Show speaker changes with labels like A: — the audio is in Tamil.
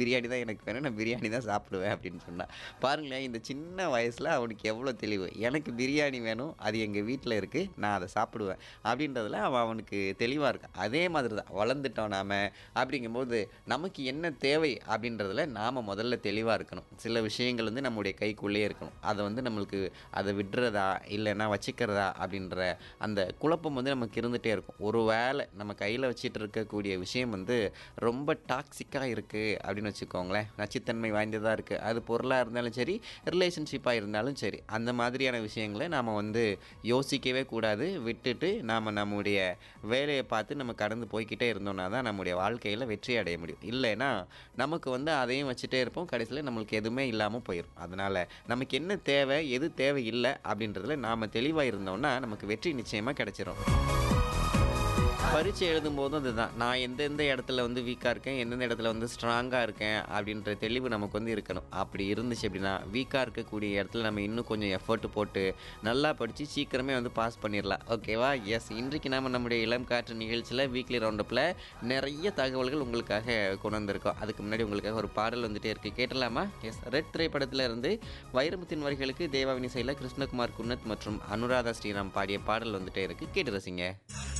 A: பிரியாணி தான் எனக்கு வேணும் நான் பிரியாணி தான் சாப்பிடுவேன் அப்படின்னு சொன்னான் பாருங்களேன் இந்த சின்ன வயசில் அவனுக்கு எவ்வளோ தெளிவு எனக்கு பிரியாணி வேணும் அது எங்கள் வீட்டில் இருக்குது நான் அதை சாப்பிடுவேன் அப்படின்றதுல அவன் அவனுக்கு தெளிவாக இருக்கான் அதே மாதிரி தான் வளர்ந்துட்டோம் நாம் அப்படிங்கும்போது நமக்கு என்ன தேவை அப்படின்றதுல நாம் முதல்ல தெளிவாக இருக்கணும் சில விஷயங்கள் வந்து நம்முடைய கைக்குள்ளேயே இருக்கணும் அதை வந்து நம்மளுக்கு அதை விடுறதா இல்லைன்னா வச்சுக்கிறதா அப்படின்ற அந்த குழப்பம் வந்து நமக்கு இருந்துகிட்டே இருக்கும் ஒரு வேளை நம்ம கையில் வச்சுட்டு இருக்கக்கூடிய விஷயம் வந்து ரொம்ப டாக்ஸிக்காக இருக்குது அப்படின்னு வச்சுக்கோங்களேன் நச்சுத்தன்மை வாய்ந்ததாக இருக்குது அது பொருளாக இருந்தாலும் சரி ரிலேஷன்ஷிப்பாக இருந்தாலும் சரி அந்த மாதிரியான விஷயங்களை நாம் வந்து யோசிக்கவே கூடாது விட்டுட்டு நாம் நம்முடைய வேலையை பார்த்து நம்ம கடந்து போய்க்கிட்டே இருந்தோம்னா தான் நம்முடைய வாழ்க்கையில் வெற்றி அடைய முடியும் இல்லைன்னா நமக்கு வந்து அதையும் வச்சுட்டே இருப்போம் கடைசியில் நம்மளுக்கு எதுவுமே இல்லாமல் போயிடும் அதனால் நமக்கு என்ன தேவை எது தேவை இல்லை அப்படின்றதுல நாம் தெளிவாக இருந்தோம்னா நமக்கு வெற்றி நிச்சயமாக கிடைச்சிரும் பரீட்சை எழுதும் போதும் அதுதான் நான் எந்தெந்த இடத்துல வந்து வீக்காக இருக்கேன் எந்தெந்த இடத்துல வந்து ஸ்ட்ராங்காக இருக்கேன் அப்படின்ற தெளிவு நமக்கு வந்து இருக்கணும் அப்படி இருந்துச்சு அப்படின்னா வீக்காக இருக்கக்கூடிய இடத்துல நம்ம இன்னும் கொஞ்சம் எஃபர்ட் போட்டு நல்லா படித்து சீக்கிரமே வந்து பாஸ் பண்ணிடலாம் ஓகேவா எஸ் இன்றைக்கு நாம் நம்முடைய இளம் காற்று நிகழ்ச்சியில் வீக்லி ரவுண்டப்பில் நிறைய தகவல்கள் உங்களுக்காக கொண்டு வந்திருக்கோம் அதுக்கு முன்னாடி உங்களுக்காக ஒரு பாடல் வந்துட்டே இருக்குது கேட்டலாமா எஸ் ரெட் திரைப்படத்தில் இருந்து வைரமுத்தின் வரிகளுக்கு தேவாவின் இசையில் கிருஷ்ணகுமார் குன்னத் மற்றும் அனுராதா ஸ்ரீராம் பாடிய பாடல் வந்துட்டே இருக்குது கேட்டு ரசிங்க